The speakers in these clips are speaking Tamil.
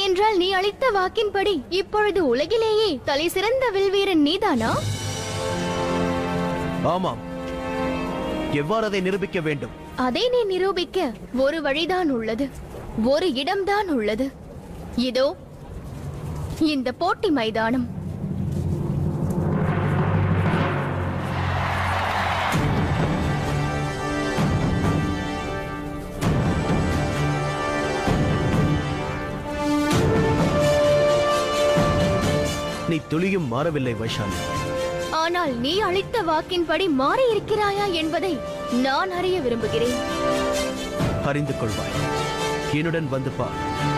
என்றால் நீ அளித்த வாக்கின்படி இப்பொழுது உலகிலேயே தலை சிறந்த வில்வீரன் நீதானா ஆமாம் எவ்வாறு அதை நிரூபிக்க வேண்டும் அதை நீ நிரூபிக்க ஒரு வழிதான் உள்ளது ஒரு இடம்தான் உள்ளது இதோ இந்த போட்டி மைதானம் நீ துளியும் மாறவில்லை வைஷாலி ஆனால் நீ அளித்த வாக்கின்படி மாறி இருக்கிறாயா என்பதை நான் அறிய விரும்புகிறேன் அறிந்து கொள்வாய் என்னுடன் வந்து பார்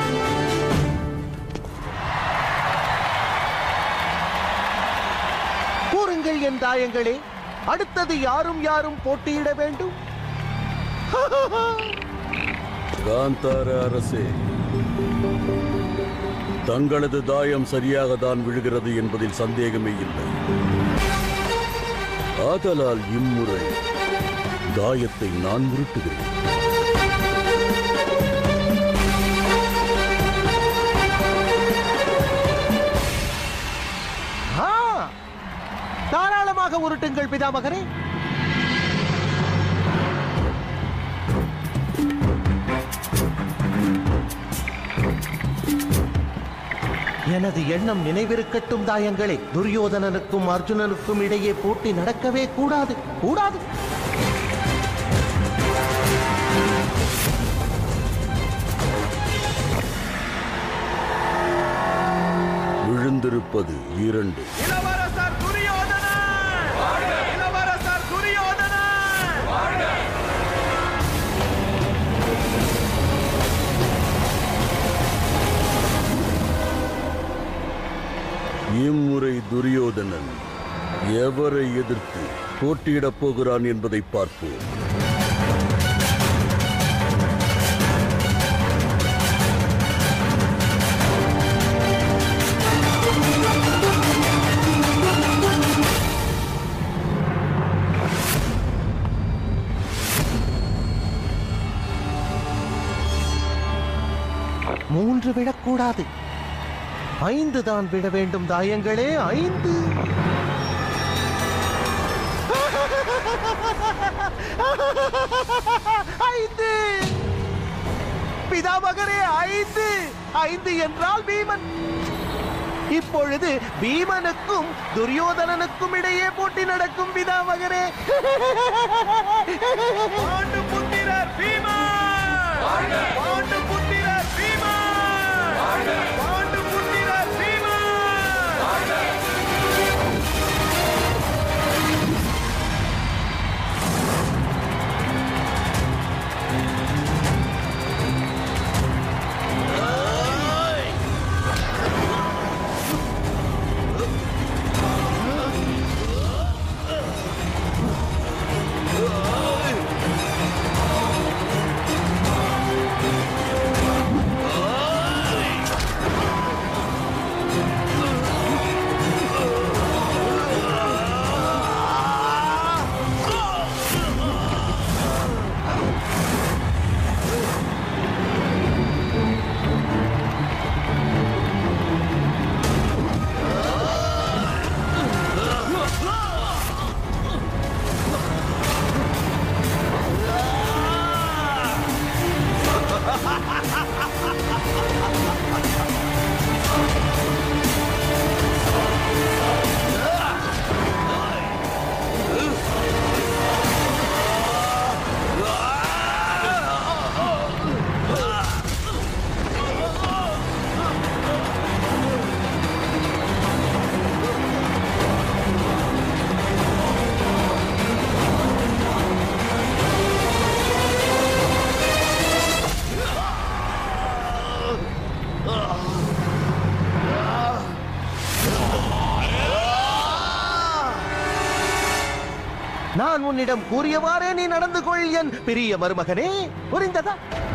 கூறுங்கள் என் தாயங்களே அடுத்தது யாரும் யாரும் போட்டியிட வேண்டும் காந்தார அரசே தங்களது தாயம் சரியாக தான் விழுகிறது என்பதில் சந்தேகமே இல்லை ஆதலால் இம்முறை தாயத்தை நான் உருட்டுகிறேன் ஆ, தாராளமாக உருட்டுங்கள் பிதாமகரே எனது எண்ணம் நினைவிருக்கட்டும் தாயங்களே துரியோதனனுக்கும் அர்ஜுனனுக்கும் இடையே போட்டி நடக்கவே கூடாது கூடாது விழுந்திருப்பது இரண்டு இளவரசர் துரியோதனன் இளவரசர் துரியோதனன் இம்முறை துரியோதனன் எவரை எதிர்த்து போட்டியிடப் போகிறான் என்பதை பார்ப்போம் மூன்று விடக்கூடாது ஐந்து தான் விட வேண்டும் தாயங்களே ஐந்து ஐந்து பிதாமகரே ஐந்து ஐந்து என்றால் பீமன் இப்பொழுது பீமனுக்கும் துரியோதனனுக்கும் இடையே போட்டி நடக்கும் பிதாமகரே பாண்டு புத்திரர் பீமன் பாண்டு புத்திரர் பீமன் பாண்டு புத்திரர் பீமன் நான் உன்னிடம் கூறியவாறே நீ நடந்து கொள் என் பெரிய மருமகனே புரிந்ததா